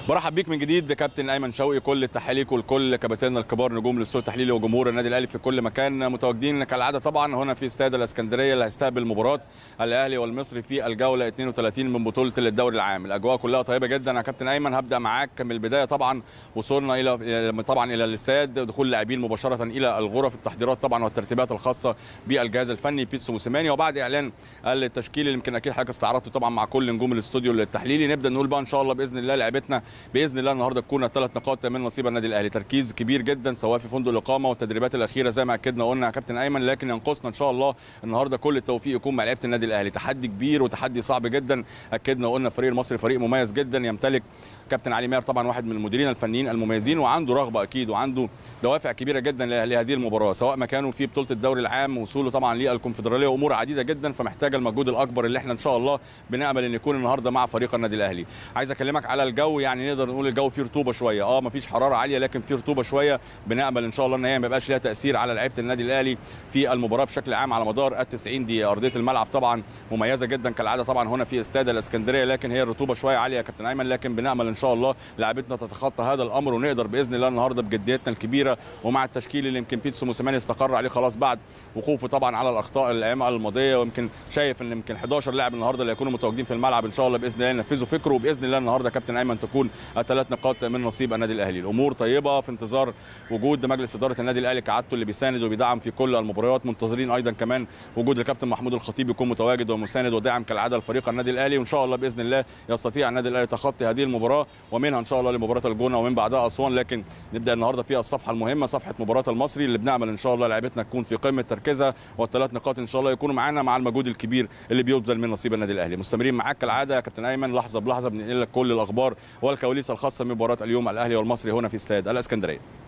برحب بيك من جديد كابتن ايمن شوقي كل التحيه ليك ولكل كباتننا الكبار نجوم الاستوديو التحليلي وجمهور النادي الاهلي في كل مكان متواجدين كالعاده طبعا هنا في استاد الاسكندريه اللي هيستقبل مباراه الاهلي والمصري في الجوله 32 من بطوله الدوري العام الاجواء كلها طيبه جدا يا كابتن ايمن هبدا معاك من البدايه طبعا وصولنا الى طبعا الى الاستاد دخول اللاعبين مباشره الى الغرف التحضيرات طبعا والترتيبات الخاصه بالجهاز الفني بيتسو موسيماني وبعد اعلان التشكيل اللي يمكن اكيد حضرتك استعرضته طبعا مع كل نجوم الاستوديو التحليلي نبدا نقول بقى ان شاء الله باذن الله لعبتنا باذن الله النهارده تكون ثلاث نقاط من نصيب النادي الاهلي تركيز كبير جدا سواء في فندق الاقامه والتدريبات الاخيره زي ما اكدنا قلنا يا كابتن ايمن لكن ينقصنا ان شاء الله النهارده كل التوفيق يكون مع لعيبه النادي الاهلي تحدي كبير وتحدي صعب جدا اكدنا وقلنا الفريق المصري فريق مميز جدا يمتلك كابتن علي ماهر طبعا واحد من المديرين الفنيين المميزين وعنده رغبه اكيد وعنده دوافع كبيره جدا لهذه المباراه سواء مكانه في بطوله الدوري العام وصوله طبعا للكونفدراليه وامور عديده جدا فمحتاجه المجهود الاكبر اللي احنا ان شاء الله بنامل ان يكون النهارده مع فريق النادي الاهلي عايز اكلمك على الجو يعني نقدر نقول الجو فيه رطوبه شويه اه مفيش حراره عاليه لكن فيه رطوبه شويه بنامل ان شاء الله ان هي ما يبقاش ليها تاثير على لعيبه النادي الاهلي في المباراه بشكل عام على مدار ال 90 دقيقه ارضيه الملعب طبعا مميزه جدا كالعاده طبعا هنا في استاد الاسكندريه لكن هي الرطوبه شويه عاليه يا كابتن ايمن لكن بنامل ان شاء الله لعيبتنا تتخطى هذا الامر ونقدر باذن الله النهارده بجديتنا الكبيره ومع التشكيل اللي يمكن بيتسو موسيماني استقر عليه خلاص بعد وقوفه طبعا على الاخطاء الايام الماضيه ويمكن شايف ان يمكن 11 لاعب النهارده اللي يكونوا متواجدين في الملعب ان شاء الله باذن الله ينفذوا فكره وباذن الله النهارده كابتن ايمن تكون الثلاث نقاط من نصيب النادي الاهلي الامور طيبه في انتظار وجود مجلس اداره النادي الاهلي كعادته اللي بيساند وبيدعم في كل المباريات منتظرين ايضا كمان وجود الكابتن محمود الخطيب يكون متواجد ومساند وداعم كالعاده لفريق النادي الاهلي وان شاء الله باذن الله يستطيع النادي الاهلي تخطي هذه المباراه ومنها ان شاء الله لمباراه الجونه ومن بعدها اسوان لكن نبدا النهارده فيها الصفحه المهمه صفحه مباراه المصري اللي بنعمل ان شاء الله لعيبتنا تكون في قمه تركيزها والثلاث نقاط ان شاء الله يكونوا معانا مع المجهود الكبير اللي بيبذل من نصيب النادي الاهلي مستمرين معاك كالعاده يا كابتن ايمن لحظه بلحظه بننقل لك كل الاخبار والكواليس الخاصه بمباراه اليوم الاهلي والمصري هنا في استاد الاسكندريه